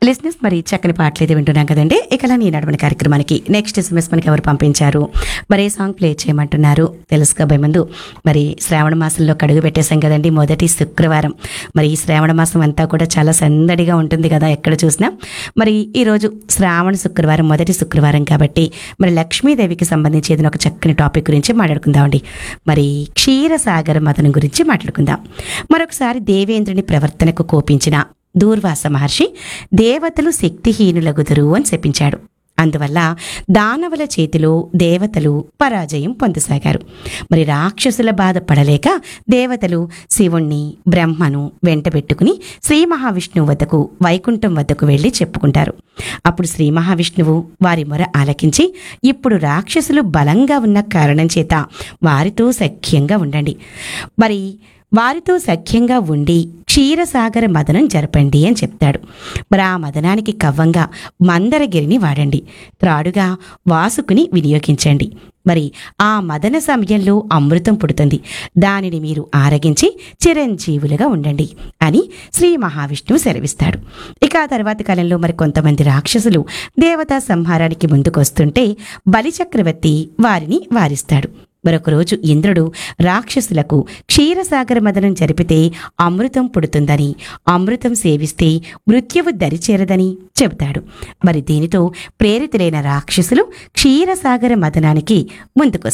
లిస్నెస్ మరి చక్కని పాటలు అయితే వింటున్నాం కదండి ఇక నీ నడవని కార్యక్రమానికి నెక్స్ట్ ఎస్ఎంఎస్ మనకి ఎవరు పంపించారు మరి ఏ సాంగ్ ప్లే చేయమంటున్నారు తెలుసుకోబోయే ముందు మరి శ్రావణ మాసంలో కడుగు పెట్టేశాం కదండి మొదటి శుక్రవారం మరి ఈ శ్రావణ మాసం అంతా కూడా చాలా సందడిగా ఉంటుంది కదా ఎక్కడ చూసినా మరి ఈరోజు శ్రావణ శుక్రవారం మొదటి శుక్రవారం కాబట్టి మరి లక్ష్మీదేవికి సంబంధించి ఏదైనా ఒక చక్కని టాపిక్ గురించి మాట్లాడుకుందామండి మరి క్షీరసాగర మదనం గురించి మాట్లాడుకుందాం మరొకసారి దేవేంద్రుని ప్రవర్తనకు కోపించిన దూర్వాస మహర్షి దేవతలు శక్తిహీనులగుదురు అని శపించాడు అందువల్ల దానవుల చేతిలో దేవతలు పరాజయం పొందసాగారు మరి రాక్షసుల బాధ పడలేక దేవతలు శివుణ్ణి బ్రహ్మను వెంటబెట్టుకుని శ్రీ మహావిష్ణువు వద్దకు వైకుంఠం వద్దకు వెళ్ళి చెప్పుకుంటారు అప్పుడు శ్రీ మహావిష్ణువు వారి మొర ఆలకించి ఇప్పుడు రాక్షసులు బలంగా ఉన్న కారణం చేత వారితో సఖ్యంగా ఉండండి మరి వారితో సఖ్యంగా ఉండి క్షీరసాగర మదనం జరపండి అని చెప్తాడు మరి ఆ మదనానికి కవ్వంగా మందరగిరిని వాడండి త్రాడుగా వాసుకుని వినియోగించండి మరి ఆ మదన సమయంలో అమృతం పుడుతుంది దానిని మీరు ఆరగించి చిరంజీవులుగా ఉండండి అని శ్రీ మహావిష్ణువు సెలవిస్తాడు ఇక ఆ తర్వాతి కాలంలో మరి కొంతమంది రాక్షసులు దేవతా సంహారానికి ముందుకొస్తుంటే బలిచక్రవర్తి వారిని వారిస్తాడు మరొక రోజు ఇంద్రుడు రాక్షసులకు క్షీరసాగర మదనం జరిపితే అమృతం పుడుతుందని అమృతం సేవిస్తే మృత్యువు దరిచేరదని చెబుతాడు మరి దీనితో ప్రేరితులైన రాక్షసులు క్షీరసాగర మదనానికి ముందుకొస్తారు